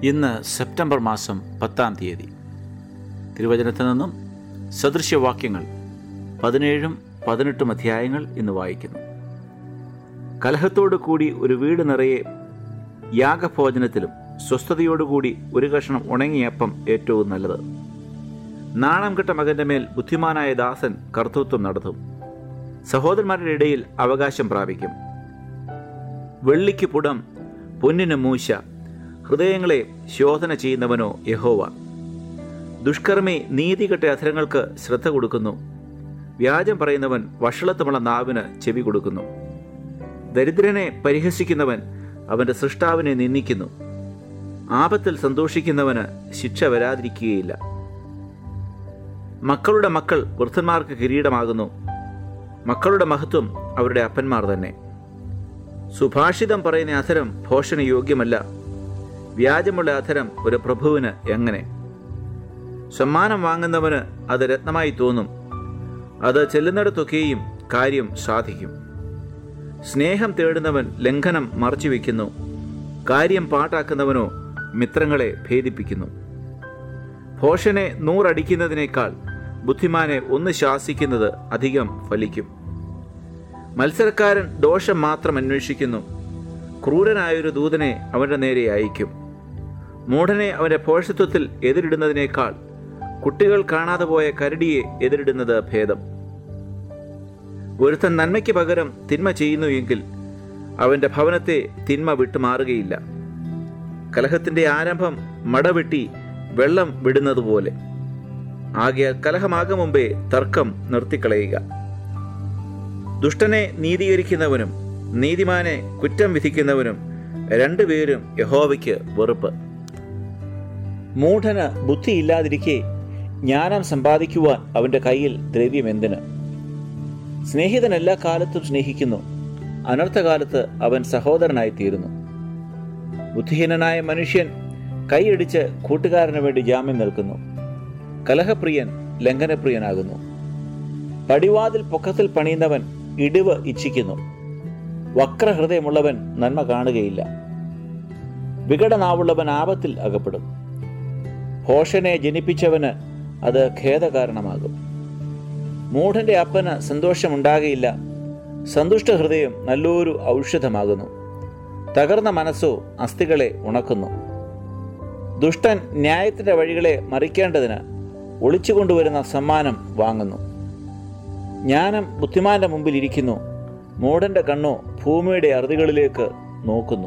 ഇന്ന് സെപ്റ്റംബർ മാസം പത്താം തീയതി തിരുവചനത്തിൽ നിന്നും സദൃശ്യവാക്യങ്ങൾ പതിനേഴും പതിനെട്ടും അധ്യായങ്ങൾ ഇന്ന് വായിക്കുന്നു കലഹത്തോടു കൂടി ഒരു വീട് നിറയെ യാഗഭോജനത്തിലും സ്വസ്ഥതയോടുകൂടി ഒരു കഷണം ഉണങ്ങിയപ്പം ഏറ്റവും നല്ലത് നാണം കെട്ട മകന്റെ മേൽ ബുദ്ധിമാനായ ദാസൻ കർത്തൃത്വം നടത്തും സഹോദരന്മാരുടെ ഇടയിൽ അവകാശം പ്രാപിക്കും വെള്ളിക്ക് പുടം പൊന്നിന് മൂശ ഹൃദയങ്ങളെ ശോധന ചെയ്യുന്നവനോ യഹോവ ദുഷ്കർമ്മി നീതികെട്ട അധരങ്ങൾക്ക് ശ്രദ്ധ കൊടുക്കുന്നു വ്യാജം പറയുന്നവൻ വഷളത്തുമുള്ള നാവിന് ചെവി കൊടുക്കുന്നു ദരിദ്രനെ പരിഹസിക്കുന്നവൻ അവന്റെ സൃഷ്ടാവിനെ നിന്ദിക്കുന്നു ആപത്തിൽ സന്തോഷിക്കുന്നവന് ശിക്ഷ വരാതിരിക്കുകയില്ല മക്കളുടെ മക്കൾ വൃദ്ധന്മാർക്ക് കിരീടമാകുന്നു മക്കളുടെ മഹത്വം അവരുടെ അപ്പന്മാർ തന്നെ സുഭാഷിതം പറയുന്ന അധരം ഭോഷണ യോഗ്യമല്ല വ്യാജമുള്ള അധരം ഒരു പ്രഭുവിന് എങ്ങനെ സമ്മാനം വാങ്ങുന്നവന് അത് രത്നമായി തോന്നും അത് ചെല്ലുന്നിടത്തൊക്കെയും കാര്യം സാധിക്കും സ്നേഹം തേടുന്നവൻ ലംഘനം മറച്ചുവെക്കുന്നു കാര്യം പാട്ടാക്കുന്നവനോ മിത്രങ്ങളെ ഭേദിപ്പിക്കുന്നു ഭോഷനെ നൂറടിക്കുന്നതിനേക്കാൾ ബുദ്ധിമാനെ ഒന്ന് ശാസിക്കുന്നത് അധികം ഫലിക്കും മത്സരക്കാരൻ ദോഷം മാത്രം അന്വേഷിക്കുന്നു ക്രൂരനായൊരു ദൂതനെ അവന്റെ നേരെ അയക്കും മൂഢനെ അവന്റെ ഭോഷത്വത്തിൽ എതിരിടുന്നതിനേക്കാൾ കുട്ടികൾ കാണാതെ പോയ കരടിയെ എതിരിടുന്നത് ഭേദം ഒരുത്തൻ നന്മയ്ക്ക് പകരം തിന്മ ചെയ്യുന്നു എങ്കിൽ അവന്റെ ഭവനത്തെ തിന്മ വിട്ടുമാറുകയില്ല കലഹത്തിന്റെ ആരംഭം മടവെട്ടി വെള്ളം വിടുന്നതുപോലെ ആകയാൽ കലഹമാകും മുമ്പേ തർക്കം നിർത്തിക്കളയുക ദുഷ്ടനെ നീതീകരിക്കുന്നവനും നീതിമാനെ കുറ്റം വിധിക്കുന്നവനും രണ്ടുപേരും യഹോവയ്ക്ക് വെറുപ്പ് മൂഢന് ബുദ്ധിയില്ലാതിരിക്കെ ജ്ഞാനം സമ്പാദിക്കുവാൻ അവന്റെ കയ്യിൽ ദ്രവ്യം എന്തിന് സ്നേഹിതൻ എല്ലാ കാലത്തും സ്നേഹിക്കുന്നു അനർത്ഥകാലത്ത് അവൻ സഹോദരനായി തീരുന്നു ബുദ്ധിഹീനനായ മനുഷ്യൻ കൈയടിച്ച് കൂട്ടുകാരന് വേണ്ടി ജാമ്യം നിൽക്കുന്നു കലഹപ്രിയൻ ലംഘനപ്രിയനാകുന്നു പടിവാതിൽ പൊക്കത്തിൽ പണിയുന്നവൻ ഇടിവ് ഇച്ഛിക്കുന്നു വക്രഹൃദയമുള്ളവൻ നന്മ കാണുകയില്ല വികടനാവുള്ളവൻ ആപത്തിൽ അകപ്പെടും ഭോഷനെ ജനിപ്പിച്ചവന് അത് ഖേദകാരണമാകും മൂഢന്റെ അപ്പന് സന്തോഷമുണ്ടാകയില്ല സന്തുഷ്ട ഹൃദയം നല്ലൊരു ഔഷധമാകുന്നു തകർന്ന മനസ്സോ അസ്ഥികളെ ഉണക്കുന്നു ദുഷ്ടൻ ന്യായത്തിന്റെ വഴികളെ മറിക്കേണ്ടതിന് ഒളിച്ചുകൊണ്ടുവരുന്ന സമ്മാനം വാങ്ങുന്നു ജ്ഞാനം ബുദ്ധിമാന്റെ മുമ്പിൽ ഇരിക്കുന്നു മൂഢന്റെ കണ്ണോ ഭൂമിയുടെ അറുതികളിലേക്ക് നോക്കുന്നു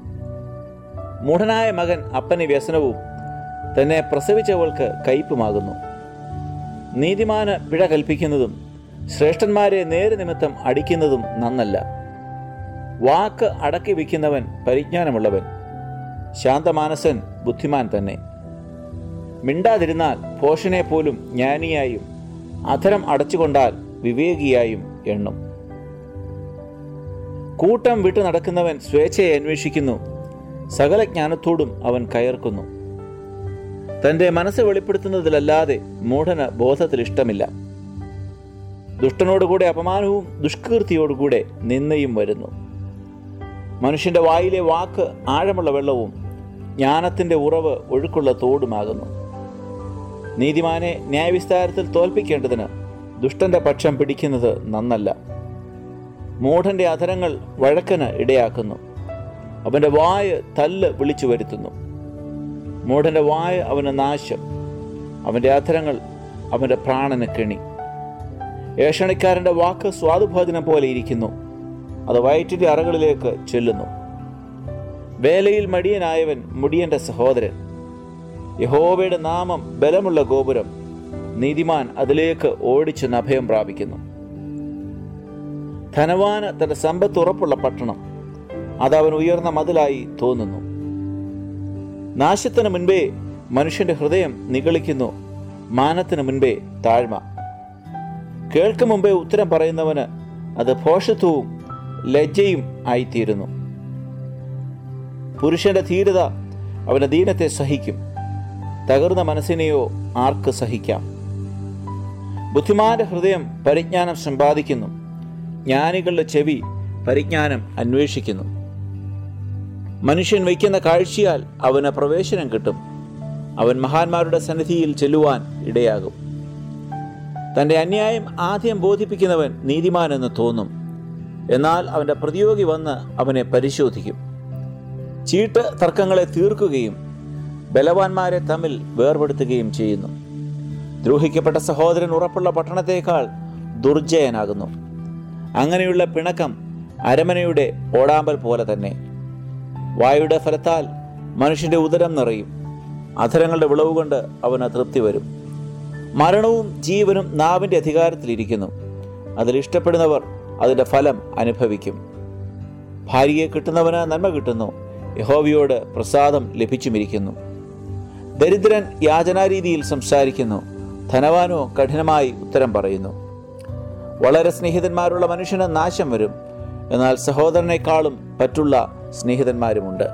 മൂഢനായ മകൻ അപ്പന് വ്യസനവും തന്നെ പ്രസവിച്ചവൾക്ക് കയ്പുമാകുന്നു നീതിമാന് പിഴ കൽപ്പിക്കുന്നതും ശ്രേഷ്ഠന്മാരെ നേര് നിമിത്തം അടിക്കുന്നതും നന്നല്ല വാക്ക് അടക്കി വയ്ക്കുന്നവൻ പരിജ്ഞാനമുള്ളവൻ ശാന്തമാനസൻ ബുദ്ധിമാൻ തന്നെ മിണ്ടാതിരുന്നാൽ പോഷനെ പോലും ജ്ഞാനിയായും അധരം അടച്ചുകൊണ്ടാൽ വിവേകിയായും എണ്ണും കൂട്ടം വിട്ടു നടക്കുന്നവൻ സ്വേച്ഛയെ അന്വേഷിക്കുന്നു സകല ജ്ഞാനത്തോടും അവൻ കയർക്കുന്നു തന്റെ മനസ്സ് വെളിപ്പെടുത്തുന്നതിലല്ലാതെ മൂഢന് ബോധത്തിൽ ഇഷ്ടമില്ല ദുഷ്ടനോടുകൂടെ അപമാനവും ദുഷ്കീർത്തിയോടുകൂടെ നിന്നയും വരുന്നു മനുഷ്യന്റെ വായിലെ വാക്ക് ആഴമുള്ള വെള്ളവും ജ്ഞാനത്തിന്റെ ഉറവ് ഒഴുക്കുള്ള തോടുമാകുന്നു നീതിമാനെ ന്യായവിസ്താരത്തിൽ തോൽപ്പിക്കേണ്ടതിന് ദുഷ്ടന്റെ പക്ഷം പിടിക്കുന്നത് നന്നല്ല മൂഢന്റെ അധരങ്ങൾ വഴക്കന് ഇടയാക്കുന്നു അവന്റെ വായ തല്ല് വിളിച്ചു വരുത്തുന്നു മൂഢന്റെ വായ അവന് നാശം അവന്റെ അധരങ്ങൾ അവന്റെ പ്രാണന് കെണി ഏഷണിക്കാരന്റെ വാക്ക് സ്വാദുഭോജനം പോലെ ഇരിക്കുന്നു അത് വയറ്റിന്റെ അറകളിലേക്ക് ചെല്ലുന്നു വേലയിൽ മടിയനായവൻ മുടിയന്റെ സഹോദരൻ യഹോവയുടെ നാമം ബലമുള്ള ഗോപുരം നീതിമാൻ അതിലേക്ക് ഓടിച്ച് അഭയം പ്രാപിക്കുന്നു ധനവാന് തന്റെ സമ്പത്ത് ഉറപ്പുള്ള പട്ടണം അത് അവൻ ഉയർന്ന മതിലായി തോന്നുന്നു നാശത്തിന് മുൻപേ മനുഷ്യന്റെ ഹൃദയം നിഗളിക്കുന്നു മാനത്തിന് മുൻപേ താഴ്മ കേൾക്കും മുമ്പേ ഉത്തരം പറയുന്നവന് അത് ഭോഷത്വവും ലജ്ജയും ആയിത്തീരുന്നു പുരുഷന്റെ ധീരത അവന്റെ ദീനത്തെ സഹിക്കും തകർന്ന മനസ്സിനെയോ ആർക്ക് സഹിക്കാം ബുദ്ധിമാന്റെ ഹൃദയം പരിജ്ഞാനം സമ്പാദിക്കുന്നു ജ്ഞാനികളുടെ ചെവി പരിജ്ഞാനം അന്വേഷിക്കുന്നു മനുഷ്യൻ വയ്ക്കുന്ന കാഴ്ചയാൽ അവന് പ്രവേശനം കിട്ടും അവൻ മഹാന്മാരുടെ സന്നിധിയിൽ ചെല്ലുവാൻ ഇടയാകും തൻ്റെ അന്യായം ആദ്യം ബോധിപ്പിക്കുന്നവൻ നീതിമാനെന്ന് തോന്നും എന്നാൽ അവൻ്റെ പ്രതിയോഗി വന്ന് അവനെ പരിശോധിക്കും ചീട്ട് തർക്കങ്ങളെ തീർക്കുകയും ബലവാന്മാരെ തമ്മിൽ വേർപെടുത്തുകയും ചെയ്യുന്നു ദ്രോഹിക്കപ്പെട്ട സഹോദരൻ ഉറപ്പുള്ള പട്ടണത്തേക്കാൾ ദുർജയനാകുന്നു അങ്ങനെയുള്ള പിണക്കം അരമനയുടെ ഓടാമ്പൽ പോലെ തന്നെ വായുടെ ഫലത്താൽ മനുഷ്യന്റെ ഉദരം നിറയും അധരങ്ങളുടെ വിളവ് കൊണ്ട് അവന് തൃപ്തി വരും മരണവും ജീവനും നാവിൻ്റെ അധികാരത്തിലിരിക്കുന്നു അതിൽ ഇഷ്ടപ്പെടുന്നവർ അതിൻ്റെ ഫലം അനുഭവിക്കും ഭാര്യയെ കിട്ടുന്നവന് നന്മ കിട്ടുന്നു യഹോവയോട് പ്രസാദം ലഭിച്ചുമിരിക്കുന്നു ദരിദ്രൻ യാചനാരീതിയിൽ സംസാരിക്കുന്നു ധനവാനോ കഠിനമായി ഉത്തരം പറയുന്നു വളരെ സ്നേഹിതന്മാരുള്ള മനുഷ്യന് നാശം വരും എന്നാൽ സഹോദരനേക്കാളും പറ്റുള്ള സ്നേഹിതന്മാരുമുണ്ട്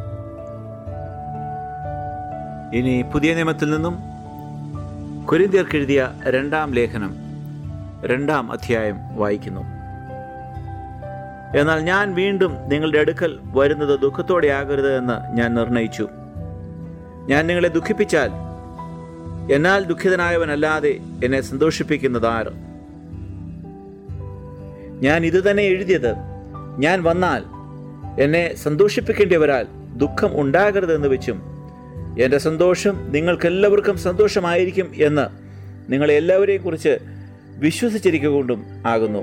ഇനി പുതിയ നിയമത്തിൽ നിന്നും കുരിന്തിയർക്കെഴുതിയ രണ്ടാം ലേഖനം രണ്ടാം അധ്യായം വായിക്കുന്നു എന്നാൽ ഞാൻ വീണ്ടും നിങ്ങളുടെ അടുക്കൽ വരുന്നത് ദുഃഖത്തോടെ ആകരുത് എന്ന് ഞാൻ നിർണയിച്ചു ഞാൻ നിങ്ങളെ ദുഃഖിപ്പിച്ചാൽ എന്നാൽ ദുഃഖിതനായവനല്ലാതെ എന്നെ സന്തോഷിപ്പിക്കുന്നത് ആര് ഞാൻ ഇത് തന്നെ എഴുതിയത് ഞാൻ വന്നാൽ എന്നെ സന്തോഷിപ്പിക്കേണ്ടിവരാൽ ദുഃഖം ഉണ്ടാകരുതെന്ന് വെച്ചും എൻ്റെ സന്തോഷം നിങ്ങൾക്കെല്ലാവർക്കും സന്തോഷമായിരിക്കും എന്ന് നിങ്ങളെ എല്ലാവരെയും കുറിച്ച് വിശ്വസിച്ചിരിക്കുക കൊണ്ടും ആകുന്നു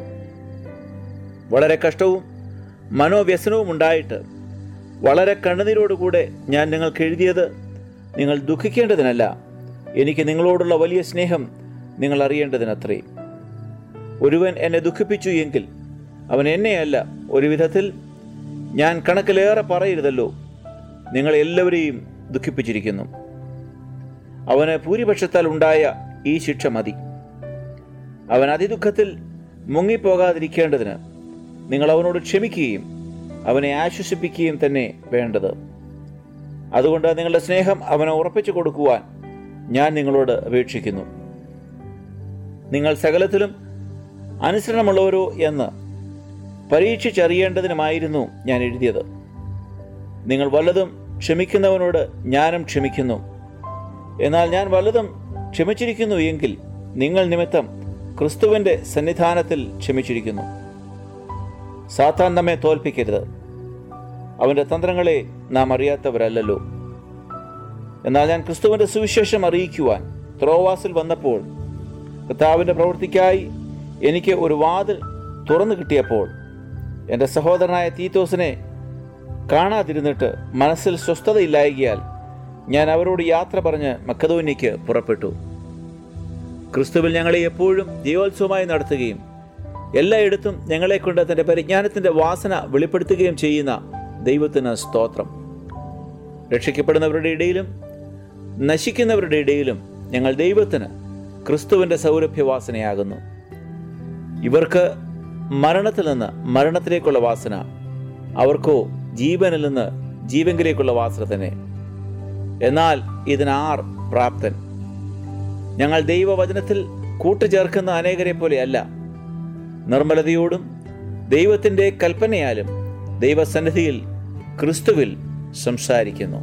വളരെ കഷ്ടവും മനോവ്യസനവും ഉണ്ടായിട്ട് വളരെ കണ്ണുനീരോടുകൂടെ ഞാൻ നിങ്ങൾക്ക് എഴുതിയത് നിങ്ങൾ ദുഃഖിക്കേണ്ടതിനല്ല എനിക്ക് നിങ്ങളോടുള്ള വലിയ സ്നേഹം നിങ്ങൾ അറിയേണ്ടതിനത്രേ ഒരുവൻ എന്നെ ദുഃഖിപ്പിച്ചു എങ്കിൽ അവൻ എന്നെയല്ല ഒരു വിധത്തിൽ ഞാൻ കണക്കിലേറെ പറയരുതല്ലോ നിങ്ങൾ എല്ലാവരെയും ദുഃഖിപ്പിച്ചിരിക്കുന്നു അവന് ഭൂരിപക്ഷത്താൽ ഉണ്ടായ ഈ ശിക്ഷ മതി അവൻ അതിദുഃഖത്തിൽ മുങ്ങിപ്പോകാതിരിക്കേണ്ടതിന് നിങ്ങൾ അവനോട് ക്ഷമിക്കുകയും അവനെ ആശ്വസിപ്പിക്കുകയും തന്നെ വേണ്ടത് അതുകൊണ്ട് നിങ്ങളുടെ സ്നേഹം അവനെ ഉറപ്പിച്ചു കൊടുക്കുവാൻ ഞാൻ നിങ്ങളോട് അപേക്ഷിക്കുന്നു നിങ്ങൾ സകലത്തിലും അനുസരണമുള്ളവരോ എന്ന് പരീക്ഷിച്ചറിയേണ്ടതിനുമായിരുന്നു ഞാൻ എഴുതിയത് നിങ്ങൾ വല്ലതും ക്ഷമിക്കുന്നവനോട് ഞാനും ക്ഷമിക്കുന്നു എന്നാൽ ഞാൻ വല്ലതും ക്ഷമിച്ചിരിക്കുന്നു എങ്കിൽ നിങ്ങൾ നിമിത്തം ക്രിസ്തുവിന്റെ സന്നിധാനത്തിൽ ക്ഷമിച്ചിരിക്കുന്നു സാത്താൻ നമ്മെ തോൽപ്പിക്കരുത് അവന്റെ തന്ത്രങ്ങളെ നാം അറിയാത്തവരല്ലല്ലോ എന്നാൽ ഞാൻ ക്രിസ്തുവിന്റെ സുവിശേഷം അറിയിക്കുവാൻ ത്രോവാസിൽ വന്നപ്പോൾ കർത്താവിന്റെ പ്രവൃത്തിക്കായി എനിക്ക് ഒരു വാതിൽ തുറന്നു കിട്ടിയപ്പോൾ എൻ്റെ സഹോദരനായ തീത്തോസിനെ കാണാതിരുന്നിട്ട് മനസ്സിൽ സ്വസ്ഥതയില്ലായകിയാൽ ഞാൻ അവരോട് യാത്ര പറഞ്ഞ് മക്കതോന്യയ്ക്ക് പുറപ്പെട്ടു ക്രിസ്തുവിൽ ഞങ്ങളെ എപ്പോഴും ദൈവോത്സവമായി നടത്തുകയും എല്ലായിടത്തും ഞങ്ങളെക്കൊണ്ട് തൻ്റെ പരിജ്ഞാനത്തിൻ്റെ വാസന വെളിപ്പെടുത്തുകയും ചെയ്യുന്ന ദൈവത്തിന് സ്തോത്രം രക്ഷിക്കപ്പെടുന്നവരുടെ ഇടയിലും നശിക്കുന്നവരുടെ ഇടയിലും ഞങ്ങൾ ദൈവത്തിന് ക്രിസ്തുവിൻ്റെ സൗരഭ്യവാസനയാകുന്നു ഇവർക്ക് മരണത്തിൽ നിന്ന് മരണത്തിലേക്കുള്ള വാസന അവർക്കോ ജീവനിൽ നിന്ന് ജീവങ്കിലേക്കുള്ള വാസന തന്നെ എന്നാൽ ഇതിനാർ പ്രാപ്തൻ ഞങ്ങൾ ദൈവവചനത്തിൽ കൂട്ടുചേർക്കുന്ന അനേകരെ പോലെയല്ല നിർമ്മലതയോടും ദൈവത്തിൻ്റെ കൽപ്പനയാലും ദൈവസന്നിധിയിൽ ക്രിസ്തുവിൽ സംസാരിക്കുന്നു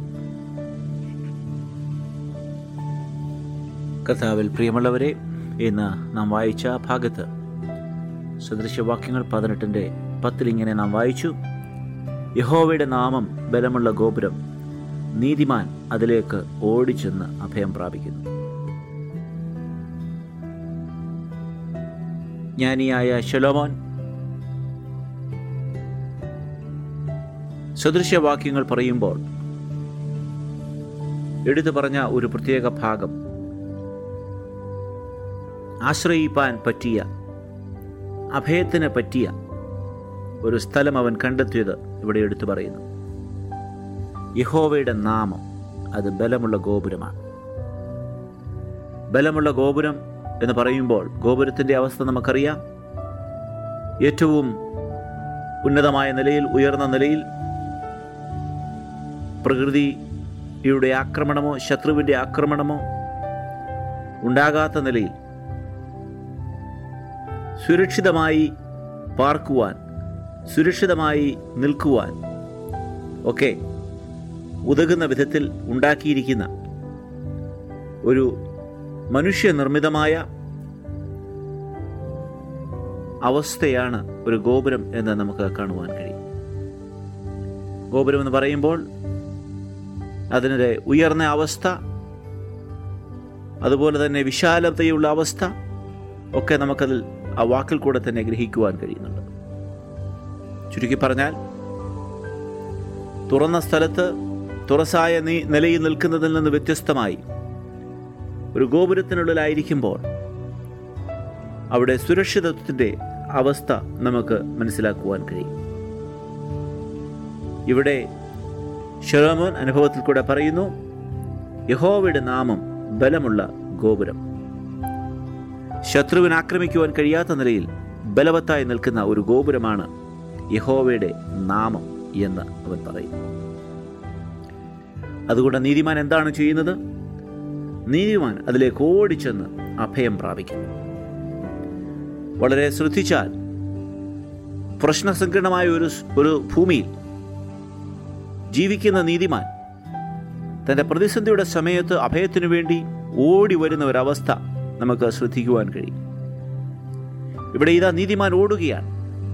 കഥാവിൽ പ്രിയമുള്ളവരെ ഇന്ന് നാം വായിച്ച ഭാഗത്ത് സദൃശവാക്യങ്ങൾ പതിനെട്ടിൻ്റെ പത്തിലിങ്ങനെ നാം വായിച്ചു യഹോവയുടെ നാമം ബലമുള്ള ഗോപുരം നീതിമാൻ അതിലേക്ക് ഓടിച്ചെന്ന് അഭയം പ്രാപിക്കുന്നു ജ്ഞാനിയായ ശലോമോൻ സദൃശവാക്യങ്ങൾ പറയുമ്പോൾ എടുത്തു പറഞ്ഞ ഒരു പ്രത്യേക ഭാഗം ആശ്രയിപ്പാൻ പറ്റിയ അഭയത്തിന് പറ്റിയ ഒരു സ്ഥലം അവൻ കണ്ടെത്തിയത് ഇവിടെ എടുത്തു പറയുന്നു യഹോവയുടെ നാമം അത് ബലമുള്ള ഗോപുരമാണ് ബലമുള്ള ഗോപുരം എന്ന് പറയുമ്പോൾ ഗോപുരത്തിൻ്റെ അവസ്ഥ നമുക്കറിയാം ഏറ്റവും ഉന്നതമായ നിലയിൽ ഉയർന്ന നിലയിൽ പ്രകൃതിയുടെ ആക്രമണമോ ശത്രുവിൻ്റെ ആക്രമണമോ ഉണ്ടാകാത്ത നിലയിൽ സുരക്ഷിതമായി പാർക്കുവാൻ സുരക്ഷിതമായി നിൽക്കുവാൻ ഒക്കെ ഉതകുന്ന വിധത്തിൽ ഉണ്ടാക്കിയിരിക്കുന്ന ഒരു മനുഷ്യനിർമ്മിതമായ അവസ്ഥയാണ് ഒരു ഗോപുരം എന്ന് നമുക്ക് കാണുവാൻ കഴിയും ഗോപുരം എന്ന് പറയുമ്പോൾ അതിൻ്റെ ഉയർന്ന അവസ്ഥ അതുപോലെ തന്നെ വിശാലതയുള്ള അവസ്ഥ ഒക്കെ നമുക്കതിൽ ആ വാക്കിൽ കൂടെ തന്നെ ഗ്രഹിക്കുവാൻ കഴിയുന്നുണ്ട് ചുരുക്കി പറഞ്ഞാൽ തുറന്ന സ്ഥലത്ത് തുറസായ നീ നിലയിൽ നിൽക്കുന്നതിൽ നിന്ന് വ്യത്യസ്തമായി ഒരു ഗോപുരത്തിനുള്ളിലായിരിക്കുമ്പോൾ അവിടെ സുരക്ഷിതത്വത്തിൻ്റെ അവസ്ഥ നമുക്ക് മനസ്സിലാക്കുവാൻ കഴിയും ഇവിടെ ഷെറോമോൻ അനുഭവത്തിൽ കൂടെ പറയുന്നു യഹോവയുടെ നാമം ബലമുള്ള ഗോപുരം ശത്രുവിന് ആക്രമിക്കുവാൻ കഴിയാത്ത നിലയിൽ ബലവത്തായി നിൽക്കുന്ന ഒരു ഗോപുരമാണ് യഹോവയുടെ നാമം എന്ന് അവൻ പറയുന്നു അതുകൊണ്ട് നീതിമാൻ എന്താണ് ചെയ്യുന്നത് നീതിമാൻ അതിലേക്ക് ഓടിച്ചെന്ന് അഭയം പ്രാപിക്കുന്നു വളരെ ശ്രദ്ധിച്ചാൽ പ്രശ്നസങ്കീർണമായ ഒരു ഒരു ഭൂമിയിൽ ജീവിക്കുന്ന നീതിമാൻ തൻ്റെ പ്രതിസന്ധിയുടെ സമയത്ത് അഭയത്തിനു വേണ്ടി ഓടി വരുന്ന ഒരവസ്ഥ നമുക്ക് ശ്രദ്ധിക്കുവാൻ കഴിയും ഇവിടെ ഇതാ നീതിമാൻ ഓടുകയാണ്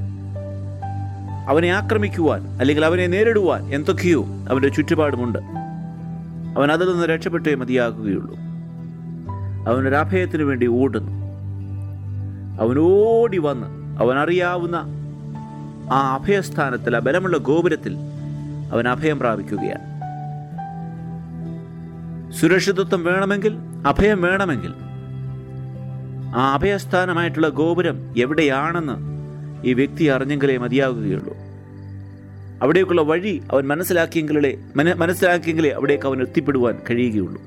അവനെ ആക്രമിക്കുവാൻ അല്ലെങ്കിൽ അവനെ നേരിടുവാൻ എന്തൊക്കെയോ അവൻ്റെ ചുറ്റുപാടുമുണ്ട് അവൻ അതിൽ നിന്ന് രക്ഷപ്പെട്ടേ മതിയാകുകയുള്ളൂ അവനൊരു അഭയത്തിനു വേണ്ടി ഓടുന്നു അവൻ ഓടി വന്ന് അവൻ അറിയാവുന്ന ആ അഭയസ്ഥാനത്തിൽ ആ ബലമുള്ള ഗോപുരത്തിൽ അവൻ അഭയം പ്രാപിക്കുകയാണ് സുരക്ഷിതത്വം വേണമെങ്കിൽ അഭയം വേണമെങ്കിൽ ആ അഭയസ്ഥാനമായിട്ടുള്ള ഗോപുരം എവിടെയാണെന്ന് ഈ വ്യക്തി അറിഞ്ഞെങ്കിലേ മതിയാകുകയുള്ളൂ അവിടേക്കുള്ള വഴി അവൻ മനസ്സിലാക്കിയെങ്കിലേ മന മനസ്സിലാക്കിയെങ്കിലേ അവിടേക്ക് അവൻ എത്തിപ്പെടുവാൻ കഴിയുകയുള്ളൂ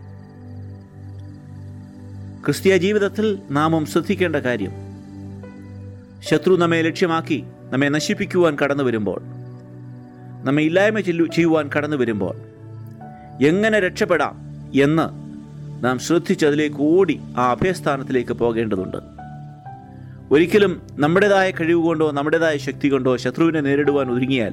ക്രിസ്തീയ ജീവിതത്തിൽ നാമം ശ്രദ്ധിക്കേണ്ട കാര്യം ശത്രു നമ്മെ ലക്ഷ്യമാക്കി നമ്മെ നശിപ്പിക്കുവാൻ കടന്നു വരുമ്പോൾ നമ്മെ ഇല്ലായ്മ ചെല്ലു ചെയ്യുവാൻ കടന്നു വരുമ്പോൾ എങ്ങനെ രക്ഷപ്പെടാം എന്ന് നാം ശ്രദ്ധിച്ച് അതിലേക്ക് ഓടി ആ അഭയസ്ഥാനത്തിലേക്ക് പോകേണ്ടതുണ്ട് ഒരിക്കലും നമ്മുടേതായ കഴിവ് കൊണ്ടോ നമ്മുടേതായ ശക്തി കൊണ്ടോ ശത്രുവിനെ നേരിടുവാൻ ഒരുങ്ങിയാൽ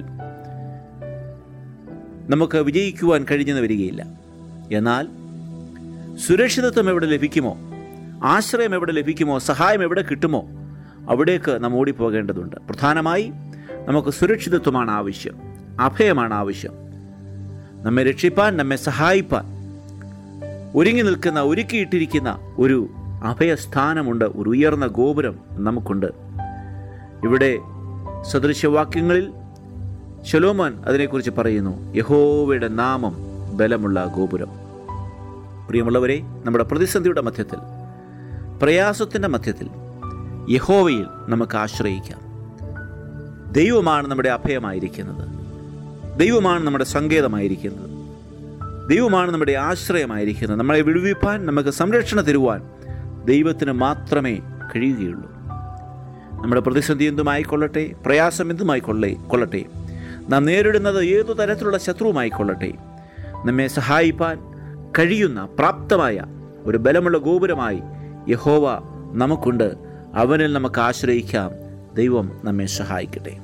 നമുക്ക് വിജയിക്കുവാൻ കഴിഞ്ഞെന്ന് വരികയില്ല എന്നാൽ സുരക്ഷിതത്വം എവിടെ ലഭിക്കുമോ ആശ്രയം എവിടെ ലഭിക്കുമോ സഹായം എവിടെ കിട്ടുമോ അവിടേക്ക് നാം ഓടിപ്പോകേണ്ടതുണ്ട് പ്രധാനമായി നമുക്ക് സുരക്ഷിതത്വമാണ് ആവശ്യം അഭയമാണ് ആവശ്യം നമ്മെ രക്ഷിപ്പാൻ നമ്മെ സഹായിപ്പാൻ ഒരുങ്ങി നിൽക്കുന്ന ഒരുക്കിയിട്ടിരിക്കുന്ന ഒരു അഭയസ്ഥാനമുണ്ട് ഒരു ഉയർന്ന ഗോപുരം നമുക്കുണ്ട് ഇവിടെ സദൃശവാക്യങ്ങളിൽ ശലോമാൻ അതിനെക്കുറിച്ച് പറയുന്നു യഹോവയുടെ നാമം ബലമുള്ള ഗോപുരം പ്രിയമുള്ളവരെ നമ്മുടെ പ്രതിസന്ധിയുടെ മധ്യത്തിൽ പ്രയാസത്തിൻ്റെ മധ്യത്തിൽ യഹോവയിൽ നമുക്ക് ആശ്രയിക്കാം ദൈവമാണ് നമ്മുടെ അഭയമായിരിക്കുന്നത് ദൈവമാണ് നമ്മുടെ സങ്കേതമായിരിക്കുന്നത് ദൈവമാണ് നമ്മുടെ ആശ്രയമായിരിക്കുന്നത് നമ്മളെ വിടുവിപ്പാൻ നമുക്ക് സംരക്ഷണം തരുവാൻ ദൈവത്തിന് മാത്രമേ കഴിയുകയുള്ളൂ നമ്മുടെ പ്രതിസന്ധി എന്തുമായിക്കൊള്ളട്ടെ പ്രയാസം എന്തുമായിക്കൊള്ളേ കൊള്ളട്ടെ നാം നേരിടുന്നത് ഏതു തരത്തിലുള്ള ശത്രുവുമായിക്കൊള്ളട്ടെ നമ്മെ സഹായിപ്പാൻ കഴിയുന്ന പ്രാപ്തമായ ഒരു ബലമുള്ള ഗോപുരമായി യഹോവ നമുക്കുണ്ട് അവനിൽ നമുക്ക് ആശ്രയിക്കാം ദൈവം നമ്മെ സഹായിക്കട്ടെ